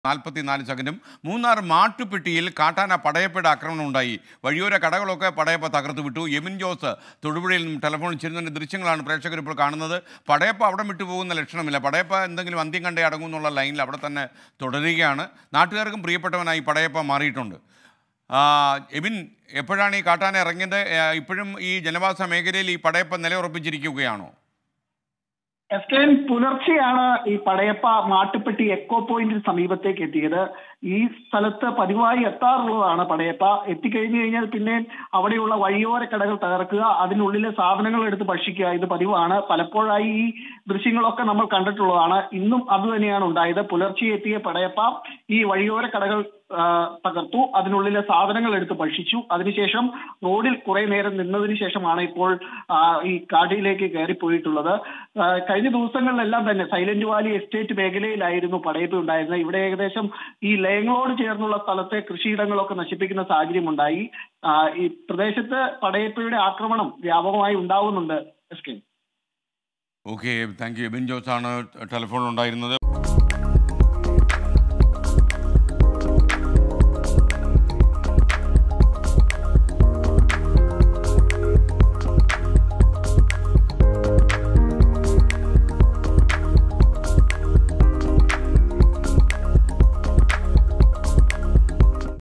നാൽപ്പത്തിനാല് സെക്കൻഡും മൂന്നാർ മാട്ടുപ്പെട്ടിയിൽ കാട്ടാന പടയപ്പയുടെ ആക്രമണം ഉണ്ടായി വഴിയോര കടകളൊക്കെ പടയപ്പ തകർത്തു വിട്ടു യെമിൻ ജോസ് തൊടുപുഴയിൽ നിന്നും ടെലിഫോണിൽ ചേരുന്നതിൻ്റെ ദൃശ്യങ്ങളാണ് പ്രേക്ഷകർ ഇപ്പോൾ കാണുന്നത് പടയപ്പ അവിടെ വിട്ടു പോകുന്ന ലക്ഷണമില്ല പടയപ്പ എന്തെങ്കിലും അന്ത്യം കണ്ടേ അടങ്ങുന്നുള്ള ലൈനിൽ അവിടെ തന്നെ തുടരുകയാണ് നാട്ടുകാർക്കും പ്രിയപ്പെട്ടവനായി പടയപ്പ മാറിയിട്ടുണ്ട് ആ, എബിൻ എപ്പോഴാണ് ഈ കാട്ടാന ഇറങ്ങിയത് ആ, ഇപ്പോഴും ഈ ജനവാസ മേഖലയിൽ ഈ പടയപ്പ നിലയുറപ്പിച്ചിരിക്കുകയാണോ എസ് കെ എൻ പുലർച്ചെയാണ് ഈ പടയപ്പ മാട്ടുപ്പെട്ടി എക്കോ പോയിന്റിന് സമീപത്തേക്ക് എത്തിയത് ഈ സ്ഥലത്ത് പതിവായി എത്താറുള്ളതാണ് പടയപ്പ എത്തിക്കഴിഞ്ഞു കഴിഞ്ഞാൽ പിന്നെ അവിടെയുള്ള വഴിയോര കടകൾ തകർക്കുക അതിനുള്ളിലെ സാധനങ്ങൾ എടുത്ത് ഭക്ഷിക്കുക ഇത് പതിവാണ് പലപ്പോഴായി ഈ ദൃശ്യങ്ങളൊക്കെ നമ്മൾ കണ്ടിട്ടുള്ളതാണ് ഇന്നും അത് തന്നെയാണ് ഉണ്ടായത് പുലർച്ചെ എത്തിയ പടയപ്പ ഈ വഴിയോര കടകൾ ആ, തകർത്തു അതിനുള്ളിലെ സാധനങ്ങൾ എടുത്ത് ഭക്ഷിച്ചു അതിനുശേഷം റോഡിൽ കുറെ നേരം നിന്നതിന് ശേഷമാണ് ഇപ്പോൾ ആ, ഈ കാടിലേക്ക് കയറിപ്പോയിട്ടുള്ളത് ആ, കഴിഞ്ഞ ദിവസങ്ങളിലെല്ലാം തന്നെ സൈലന്റ് വാലി എസ്റ്റേറ്റ് മേഖലയിലായിരുന്നു പടയപ്പ് ഉണ്ടായിരുന്നത് ഇവിടെ ഏകദേശം ഈ ലയങ്ങളോട് ചേർന്നുള്ള സ്ഥലത്തെ കൃഷിയിടങ്ങളൊക്കെ നശിപ്പിക്കുന്ന സാഹചര്യം ഉണ്ടായി ആ, ഈ പ്രദേശത്ത് പടയപ്പയുടെ ആക്രമണം വ്യാപകമായി ഉണ്ടാവുന്നുണ്ട് S K okay thank you Abin Jose ആണ് ടെലിഫോണിൽ ഉണ്ടായിരുന്നത്